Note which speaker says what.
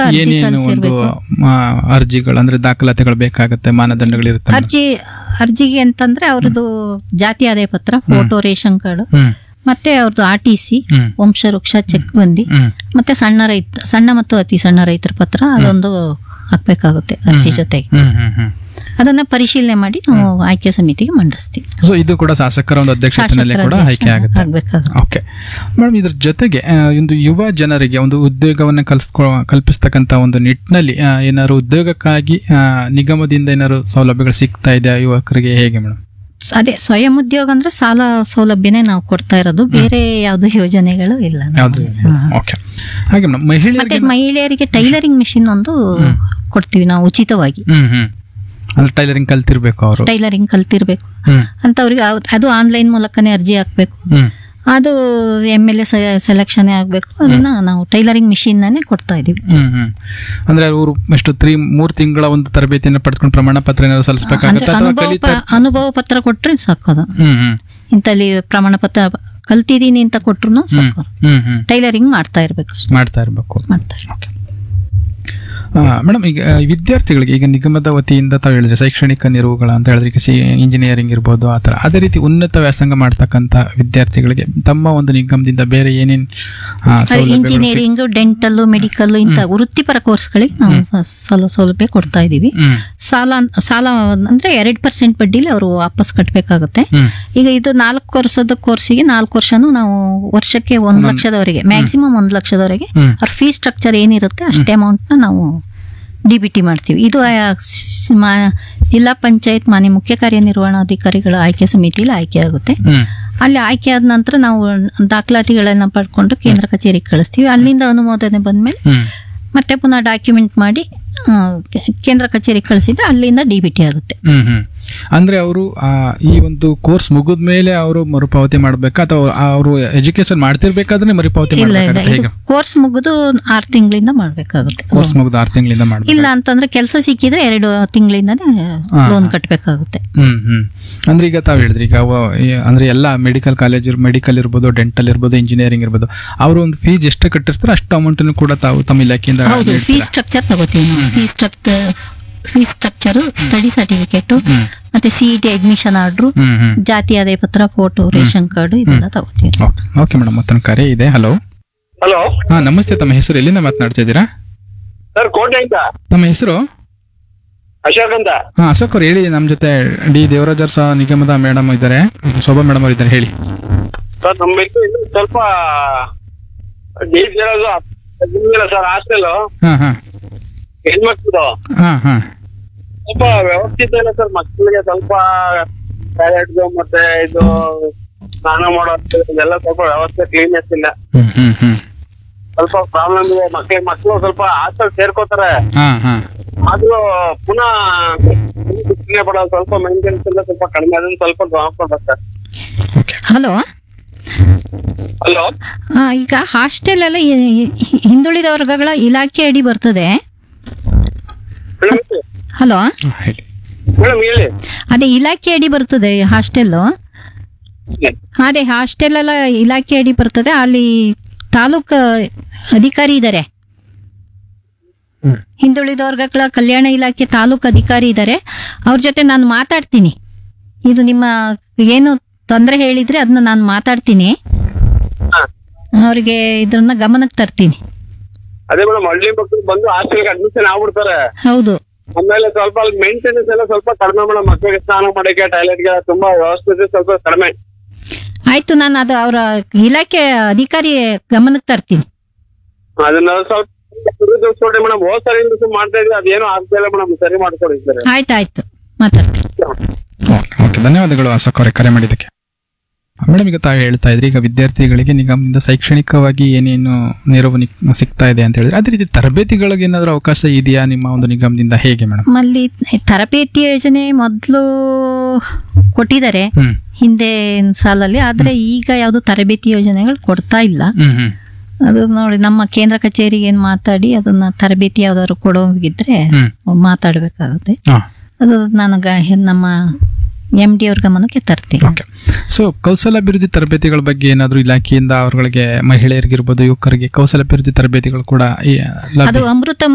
Speaker 1: ಅರ್ಜಿ
Speaker 2: ಏನೇನು ಒಂದು
Speaker 1: ಸಲ್ಲಿಸಿರ್ಬೇಕು
Speaker 2: ಆ, ಅರ್ಜಿಗಳು ಅಂದ್ರೆ ದಾಖಲಾತಿಗಳು ಬೇಕಾಗುತ್ತೆ ಮಾನದಂಡಗಳಿರುತ್ತೆ
Speaker 1: ಅರ್ಜಿ ಅರ್ಜಿಗೆ ಅಂತಂದ್ರೆ ಅವ್ರದ್ದು ಜಾತಿ ಆದಾಯ ಪತ್ರ ಫೋಟೋ ರೇಷನ್ ಕಾರ್ಡ್
Speaker 2: ಹ್ಮ್
Speaker 1: ಮತ್ತೆ ಅವ್ರದ್ದು ಆರ್ ಟಿ ಸಿ
Speaker 2: ಹ್ಮ್
Speaker 1: ವಂಶವೃಕ್ಷ ಚೆಕ್ ಬಂದಿ
Speaker 2: ಹ್ಮ್
Speaker 1: ಮತ್ತೆ ಸಣ್ಣ ರೈತ ಸಣ್ಣ ಮತ್ತು ಅತಿ ಸಣ್ಣ ರೈತರ ಪತ್ರ ಅದೊಂದು ಹಾಕ್ಬೇಕಾಗುತ್ತೆ ಅರ್ಜಿ ಜೊತೆಗೆ
Speaker 2: ಹ್ಮ್ ಹ್ಮ್ ಹ್ಮ್
Speaker 1: ಅದನ್ನ ಪರಿಶೀಲನೆ ಮಾಡಿ ನಾವು ಆಯ್ಕೆ ಸಮಿತಿಗೆ ಮಂಡಿಸ್ತೀವಿ
Speaker 2: ಸೊ ಇದು ಕೂಡ ಶಾಸಕರ ಒಂದು ಅಧ್ಯಕ್ಷತೆಯಲ್ಲಿ ಕೂಡ
Speaker 1: ಶಾಸಕರ
Speaker 2: ಆಯ್ಕೆ ಆಗುತ್ತೆ
Speaker 1: ಆಗ್ಬೇಕಾಗುತ್ತೆ
Speaker 2: ಓಕೆ ಮೇಡಮ್ ಇದ್ರ ಜೊತೆಗೆ ಆ, ಒಂದು ಯುವ ಜನರಿಗೆ ಒಂದು ಉದ್ಯೋಗವನ್ನು ಕಲ್ಸ್ಕೊ ಕಲ್ಪಿಸ್ತಕ್ಕಂತ ಒಂದು ನಿಟ್ಟಿನಲ್ಲಿ ಆ, ಏನಾದ್ರು ಉದ್ಯೋಗಕ್ಕಾಗಿ ಆ, ನಿಗಮದಿಂದ ಏನಾದ್ರು ಸೌಲಭ್ಯಗಳು ಸಿಗ್ತಾ ಇದೆ ಯುವಕರಿಗೆ ಹೇಗೆ ಮೇಡಮ್
Speaker 1: ಅದೇ ಸ್ವಯಂ ಉದ್ಯೋಗ ಅಂದ್ರೆ ಸಾಲ ಸೌಲಭ್ಯನೇ ನಾವು ಕೊಡ್ತಾ ಇರೋದು ಬೇರೆ ಯಾವ್ದು ಯೋಜನೆಗಳು ಇಲ್ಲ ನಮ್ಮಲ್ಲಿ.
Speaker 2: ಯಾವ್ದು ಓಕೆ ಹಾಗೆ ಮೇಡಮ್
Speaker 1: ಮತ್ತೆ
Speaker 2: ಮಹಿಳೆಯರಿಗೆ
Speaker 1: ಮಹಿಳೆಯರಿಗೆ ಟೈಲರಿಂಗ್ ಮಿಷಿನ್ ಒಂದು ಕೊಡ್ತೀವಿ ನಾವು ಉಚಿತವಾಗಿ
Speaker 2: ಹ್ಮ್ ಹ್ಮ್ ಅಂದ್ರೆ ಟೈಲರಿಂಗ್ ಕಲ್ತಿರ್ಬೇಕು ಅವರು
Speaker 1: ಟೈಲರಿಂಗ್ ಕಲ್ತಿರ್ಬೇಕು
Speaker 2: ಹ್ಮ್
Speaker 1: ಅಂತವ್ರಿಗೆ ಅವ್- ಅದು ಆನ್ಲೈನ್ ಮೂಲಕನೇ ಅರ್ಜಿ ಹಾಕ್ಬೇಕು
Speaker 2: ಹ್ಮ್
Speaker 1: ಅದು ಎಮ್ ಎಲ್ ಎ ಸೆಲೆಕ್ಷನ್ ಆಗ್ಬೇಕು ಅದನ್ನ ನಾವು ಟೈಲರಿಂಗ್ ಮಿಷಿನ್ ನಾನೇ ಕೊಡ್ತಾ ಇದೀವಿ
Speaker 2: ಹ್ಮ್ ಹ್ಮ್ ಅಂದ್ರೆ ಅವರು ಎಷ್ಟು ತ್ರೀ ಮೂರ್ ತಿಂಗಳ ಒಂದು ತರಬೇತಿಯನ್ನು ಪಡ್ಕೊಂಡು ಪ್ರಮಾಣ ಪತ್ರ ಏನಾದ್ರು
Speaker 1: ಅಂದ್ರೆ
Speaker 2: ಸಲ್ಲಿಸಬೇಕಾಗುತ್ತೆ ಅಥವಾ
Speaker 1: ಅನುಭವ
Speaker 2: ಕಲಿತಾ
Speaker 1: ಪ- ಅನುಭವ ಪತ್ರ ಕೊಟ್ರೆ ಸಾಕು ಅದು
Speaker 2: ಹ್ಮ್ ಹ್ಮ್
Speaker 1: ಇಂತಲ್ಲಿ ಪ್ರಮಾಣ ಪತ್ರ ಕಲ್ತಿದೀನಿ ಅಂತ ಕೊಟ್ರು ಸಾಕು
Speaker 2: ಹ್ಮ್ ಹ್ಮ್
Speaker 1: ಟೈಲರಿಂಗ್ ಮಾಡ್ತಾ ಇರ್ಬೇಕು ಅಷ್ಟೇ.
Speaker 2: ಮಾಡ್ತಾ ಇರ್ಬೇಕು
Speaker 1: ಮಾಡ್ತಾ ಇರ್ಬೇಕು.
Speaker 2: ಓಕೆ ಮೇಡಮ್ ಈಗ ಆ, ವಿದ್ಯಾರ್ಥಿಗಳಿಗೆ ಈಗ ನಿಗಮದ ವತಿಯಿಂದ ತಾವು ಹೇಳಿದ್ರೆ ಶೈಕ್ಷಣಿಕ ನೆರವುಗಳ ಅಂತ ಹೇಳಿದ್ರೆ ಈಗ ಸಿ ಇಂಜಿನಿಯರಿಂಗ್ ಇರ್ಬೋದು ಆ ಥರ ಅದೇ ರೀತಿ ಉನ್ನತ ವ್ಯಾಸಂಗ ಮಾಡ್ತಕ್ಕಂಥ ವಿದ್ಯಾರ್ಥಿಗಳಿಗೆ ತಮ್ಮ ಒಂದು ನಿಗಮದಿಂದ ಬೇರೆ ಏನೇನು
Speaker 1: ಇಂಜಿನಿಯರಿಂಗ್ ಡೆಂಟಲ್ ಮೆಡಿಕಲ್ ಇಂತ ವೃತ್ತಿಪರ ಕೋರ್ಸ್ಗಳಿಗೆ ನಾವು ಸ- ಸಲ ಸೌಲಭ್ಯ ಕೊಡ್ತಾ ಇದೀವಿ
Speaker 2: ಹ್ಮ್
Speaker 1: ಸಾಲ ಸಾಲ ಅಂದ್ರೆ ಎರಡ್ ಪರ್ಸೆಂಟ್ ಬಡ್ಡಿಲಿ ಅವರು ವಾಪಸ್ ಕಟ್ಟಬೇಕಾಗುತ್ತೆ
Speaker 2: ಹ್ಮ್
Speaker 1: ಈಗ ಇದು ನಾಲ್ಕು ವರ್ಷದ ಕೋರ್ಸಿಗೆ ನಾಲ್ಕು ವರ್ಷನೂ ನಾವು ವರ್ಷಕ್ಕೆ ಒಂದ್ ಲಕ್ಷದವರೆಗೆ ಮ್ಯಾಕ್ಸಿಮಮ್ ಒಂದ್ ಲಕ್ಷದವರೆಗೆ
Speaker 2: ಹ್ಮ್
Speaker 1: ಅವ್ರ ಫೀ ಸ್ಟ್ರಕ್ಚರ್ ಏನಿರುತ್ತೆ ಅಷ್ಟೇ ಅಮೌಂಟ್ ನ ನಾವು ಡಿ ಬಿ ಟಿ ಮಾಡ್ತೀವಿ ಇದು ಆ, ಸ್- ಮಾ- ಜಿಲ್ಲಾ ಪಂಚಾಯತ್ ಮಾನ್ಯ ಮುಖ್ಯ ಕಾರ್ಯನಿರ್ವಹಣಾಧಿಕಾರಿಗಳ ಆಯ್ಕೆ ಸಮಿತಿಯಲ್ಲಿ ಆಯ್ಕೆ ಆಗುತ್ತೆ
Speaker 2: ಹ್ಮ್
Speaker 1: ಅಲ್ಲಿ ಆಯ್ಕೆ ಆದ ನಂತರ ನಾವು ದಾಖಲಾತಿಗಳನ್ನ ಪಡ್ಕೊಂಡು ಕೇಂದ್ರ ಕಚೇರಿಗೆ ಕಳಿಸ್ತೀವಿ ಅಲ್ಲಿಂದ ಅನುಮೋದನೆ ಬಂದ್ಮೇಲೆ
Speaker 2: ಹ್ಮ್
Speaker 1: ಮತ್ತೆ ಪುನಃ ಡಾಕ್ಯುಮೆಂಟ್ ಮಾಡಿ ಆ, ಕೆ- ಕೇಂದ್ರ ಕಚೇರಿಗೆ ಕಳಿಸಿದ್ರೆ ಅಲ್ಲಿಂದ ಡಿ ಬಿ ಟಿ ಆಗುತ್ತೆ
Speaker 2: ಹ್ಮ್ ಹ್ಮ್ ಅಂದ್ರೆ ಅವರು ಈ ಒಂದು ಕೋರ್ಸ್ ಮುಗಿದ ಮೇಲೆ ಅವರು ಮರುಪಾವತಿ ಮಾಡ್ಬೇಕಾ ಅಥವಾ ಅವರು ಎಜುಕೇಶನ್ ಮಾಡ್ತಿರ್ಬೇಕಾದ್ರೆ ಮರುಪಾವತಿ
Speaker 1: ಇಲ್ಲ ಇಲ್ಲ
Speaker 2: ಮಾಡ್ಬೇಕಾಗುತ್ತೆ
Speaker 1: ಇದು
Speaker 2: ಹೇಗೆ
Speaker 1: ಕೋರ್ಸ್ ಮುಗಿದು ಆರು ತಿಂಗಳಿಂದ ಮಾಡ್ಬೇಕಾಗುತ್ತೆ
Speaker 2: ಕೋರ್ಸ್ ಮುಗಿದ ಆರು ತಿಂಗಳಿಂದ ಮಾಡ್ಬೇಕು
Speaker 1: ಇಲ್ಲ ಅಂತಂದ್ರೆ ಕೆಲಸ ಸಿಕ್ಕಿದ್ರೆ ಎರಡು ತಿಂಗಳಿಂದಾನೇ ಲೋನ್ ಕಟ್ಟಬೇಕಾಗುತ್ತೆ
Speaker 2: ಹ್ಮ್ ಹ್ಮ್ ಅಂದ್ರೆ ಈಗ ತಾವ್ ಹೇಳಿದ್ರಿ ಈಗ ಅವ- ಈ- ಅಂದ್ರೆ ಎಲ್ಲ ಮೆಡಿಕಲ್ ಕಾಲೇಜ್ ಮೆಡಿಕಲ್ ಇರ್ಬೋದು ಡೆಂಟಲ್ ಇರ್ಬೋದು ಇಂಜಿನಿಯರಿಂಗ್ ಇರ್ಬೋದು ಅವರು ಒಂದು ಫೀಸ್ ಎಷ್ಟು ಕಟ್ಟಿರ್ತಾರೆ ಅಷ್ಟು ಅಮೌಂಟ್ ಕೂಡ ತಾವು ತಮ್ಮ ಇಲಾಖೆಯಿಂದ
Speaker 1: ಹೌದು
Speaker 2: ನೀಡ್ತೀರಾ?
Speaker 1: ಫೀಸ್ ಸ್ಟ್ರಕ್ಚರ್ ತಗೋತೀವಿ ನಾವು fees structure fees structure study certificate ಮತ್ತೆ ಸಿಇಟಿ ಅಡ್ಮಿಷನ್ ಆರ್ಡ್ರು
Speaker 2: ಹ್ಮ್ ಹ್ಮ್
Speaker 1: ಜಾತಿ ಆದಾಯ ಪತ್ರ ಫೋಟೋ ರೇಷನ್ ಕಾರ್ಡ್ ಇದೆಲ್ಲ ತಗೋತೀವಿ
Speaker 2: ಓಕೆ ಓಕೆ ಮೇಡಮ್ ಮತ್ತೊಂದು ಕರೆ ಇದೆ ಹಲೋ
Speaker 3: ಹಲೋ
Speaker 2: ಹಾ ನಮಸ್ತೆ ತಮ್ಮ ಹೆಸರು ಎಲ್ಲಿಂದ ಮಾತನಾಡ್ತಾ ಇದ್ದೀರಾ
Speaker 3: ಸರ್ ಕೋಟೆ ಅಂತ
Speaker 2: ತಮ್ಮ ಹೆಸರು
Speaker 3: ಅಶೋಕ್ ಅಂತ
Speaker 2: ಹಾ ಅಶೋಕ್ ಅವ್ರು ಹೇಳಿ ನಮ್ಮ ಜೊತೆ ಡಿ ದೇವರಾಜರ್ ಸಹ ನಿಗಮದ ಮೇಡಮ್ ಇದ್ದಾರೆ ಶೋಭಾ ಮೇಡಮ್ ಅವ್ರು ಇದ್ದಾರೆ ಹೇಳಿ
Speaker 3: ಸರ್ ನಮ್ಮ ಇದು ಇನ್ನು ಸ್ವಲ್ಪ ಡೀಸ್ ಇರೋದು ಇಲ್ಲ ಸರ್ ಹಾಸ್ಟೆಲ್
Speaker 2: ಹಾ ಹಾ
Speaker 3: ಹೆಣ್ಮಕ್ಳು
Speaker 2: ಹಾ ಹಾ
Speaker 3: ಸ್ವಲ್ಪ ವ್ಯವಸ್ಥಿತ ಇಲ್ಲ ಸರ್ ಮಕ್ಕಳಿಗೆ ಸ್ವಲ್ಪ ಟಾಯ್ಲೆಟ್ದು ಮತ್ತೆ ಇದು ಸ್ನಾನ ಮಾಡೋದು ಇದೆಲ್ಲ ಸ್ವಲ್ಪ ವ್ಯವಸ್ಥೆ ಕ್ಲೀನ್ನೆಸ್ ಇಲ್ಲ
Speaker 2: ಹ್ಮ್ ಹ್ಮ್ ಹ್ಮ್
Speaker 3: ಸ್ವಲ್ಪ ಪ್ರಾಬ್ಲಮ್ ಇದೆ ಮಕ್ಳಿಗೆ ಮಕ್ಕಳು ಸ್ವಲ್ಪ ಹಾಸ್ಟೆಲ್ ಸೇರ್ಕೋತಾರೆ
Speaker 2: ಹಾ ಹಾ
Speaker 3: ಆದ್ರೂ ಪುನಃ ಶಿಕ್ಷಣ ಪಡೋದು ಸ್ವಲ್ಪ ಮೇಂಟೆನೆನ್ಸ್ ಎಲ್ಲ ಸ್ವಲ್ಪ ಕಡಿಮೆ ಅದನ್ನ ಸ್ವಲ್ಪ ಗಮನ ಕೊಡ್ಬೇಕು ಸರ್
Speaker 2: ಓಕೆ
Speaker 1: ಹಲೋ
Speaker 3: ಹಲೋ
Speaker 1: ಈಗ ಹಾಸ್ಟೆಲ್ ಎಲ್ಲ ಈ- ಈ- ಹಿಂದುಳಿದ ವರ್ಗಗಳ ಇಲಾಖೆ ಅಡಿ ಬರ್ತದೆ
Speaker 3: ಮೇಡಮ್
Speaker 1: ಹಲೋ
Speaker 2: ಹೇಳಿ
Speaker 3: ಮೇಡಮ್ ಹೇಳಿ
Speaker 1: ಅದೇ ಇಲಾಖೆ ಅಡಿ ಬರ್ತದೆ ಹಾಸ್ಟೆಲ್ ಅದೇ ಹಾಸ್ಟೆಲ್ ಎಲ್ಲ ಇಲಾಖೆ ಅಡಿ ಬರ್ತದೆ ಅಲ್ಲಿ ತಾಲೂಕು ಅಧಿಕಾರಿ ಇದ್ದಾರೆ ಹಿಂದುಳಿದ ವರ್ಗಗಳ ಕಲ್ಯಾಣ ಇಲಾಖೆ ತಾಲೂಕು ಅಧಿಕಾರಿ ಇದ್ದಾರೆ ಅವ್ರ ಜೊತೆ ನಾನು ಮಾತಾಡ್ತೀನಿ ಇದು ನಿಮ್ಮ ಏನು ತೊಂದರೆ ಹೇಳಿದ್ರೆ ಅದನ್ನ ನಾನು ಮಾತಾಡ್ತೀನಿ
Speaker 3: ಹಾ.
Speaker 1: ಅವ್ರಿಗೆ ಇದನ್ನ ಗಮನಕ್ಕೆ ತರ್ತೀನಿ
Speaker 3: ಅದೇ ಮೇಡಮ್ ಹಳ್ಳಿ ಮಕ್ಕಳು ಬಂದು ಹಾಸ್ಟೆಲ್ಗೆ ಅಡ್ಮಿಷನ್ ಆಗ್ಬಿಡ್ತಾರೆ
Speaker 1: ಹೌದು
Speaker 3: ಆಮೇಲೆ ಸ್ವಲ್ಪ ಅಲ್ಲಿ ಮೇಂಟೆನೆನ್ಸ್ ಎಲ್ಲ ಸ್ವಲ್ಪ ಕಡಿಮೆ ಮೇಡಮ್ ಮಕ್ಕಳಿಗೆ ಸ್ನಾನ ಮಾಡಕ್ಕೆ ಟಾಯ್ಲೆಟ್ಗೆ ತುಂಬಾ ವ್ಯವಸ್ಥೆ ಸ್ವಲ್ಪ ಕಡಿಮೆ
Speaker 1: ಆಯ್ತು ನಾನು ಅದು ಅವರ ಇಲಾಖೆ ಅಧಿಕಾರಿ ಗಮನಕ್ಕೆ ತರ್ತೀನಿ
Speaker 3: ಅದನ್ನ ಸ್ವಲ್ಪ ನೋಡಿ ಮೇಡಮ್ ಹೋದ್ ಸರಿ ಮಾಡ್ತಾ ಇದ್ವಿ ಅದೇನೋ ಆಗ್ತಾ ಇಲ್ಲ ಮೇಡಮ್ ಸರಿ ಮಾಡ್ಕೊಡಿ ಸರ್
Speaker 1: ಆಯ್ತಾಯ್ತು ಮಾತಾಡ್ತೀನಿ
Speaker 2: ಓಕೆ ಓಕೆ ಧನ್ಯವಾದಗಳು ಅಶೋಕ್ ಅವರೇ ಕರೆ ಮಾಡಿದ್ದಕ್ಕೆ ಮೇಡಮ್ ಈಗ ತಾವು ಹೇಳ್ತಾ ಇದ್ರಿ ಈಗ ವಿದ್ಯಾರ್ಥಿಗಳಿಗೆ ನಿಗಮದಿಂದ ಶೈಕ್ಷಣಿಕವಾಗಿ ಏನೇನು ನೆರವು ನಿಕ್- ಸಿಗ್ತಾ ಇದೆ ಅಂತ ಹೇಳಿದ್ರೆ ಅದೇ ರೀತಿ ತರಬೇತಿಗಳಿಗೆ ಏನಾದರೂ ಅವಕಾಶ ಇದೆಯಾ ನಿಮ್ಮ ಒಂದು ನಿಗಮದಿಂದ ಹೇಗೆ ಮೇಡಮ್
Speaker 1: ನಮ್ಮಲ್ಲಿ ತರಬೇತಿ ಯೋಜನೆ ಮೊದಲು ಕೊಟ್ಟಿದ್ದಾರೆ
Speaker 2: ಹ್ಮ್
Speaker 1: ಹಿಂದೆ ಸಾಲಲ್ಲಿ ಆದ್ರೆ ಈಗ ಯಾವುದು ತರಬೇತಿ ಯೋಜನೆಗಳು ಕೊಡ್ತಾ ಇಲ್ಲ
Speaker 2: ಹ್ಮ್ ಹ್ಮ್
Speaker 1: ಅದು ನೋಡಿ ನಮ್ಮ ಕೇಂದ್ರ ಕಚೇರಿಗೆ ಏನ್ ಮಾತಾಡಿ ಅದನ್ನ ತರಬೇತಿ ಯಾವ್ದಾದ್ರು ಕೊಡೋಗಿದ್ರೆ
Speaker 2: ಹ್ಮ್
Speaker 1: ಮಾತಾಡ್ಬೇಕಾಗುತ್ತೆ
Speaker 2: ಹಾ
Speaker 1: ಅದು ನಾನು ಗ- ನಮ್ಮ ಎಂ ಡಿ ಅವ್ರ ಗಮನಕ್ಕೆ ತರ್ತೀನಿ
Speaker 2: ಓಕೆ ಸೊ ಕೌಶಲಾಭಿವೃದ್ಧಿ ತರಬೇತಿಗಳ ಬಗ್ಗೆ ಏನಾದರೂ ಇಲಾಖೆಯಿಂದ ಅವರುಗಳಿಗೆ ಮಹಿಳೆಯರಿಗಿರ್ಬೋದು ಯುವಕರಿಗೆ ಕೌಶಲಾಭಿವೃದ್ಧಿ ತರಬೇತಿಗಳು ಕೂಡ ಈ ಲಭ್ಯ
Speaker 1: ಅದು ಅಮೃತ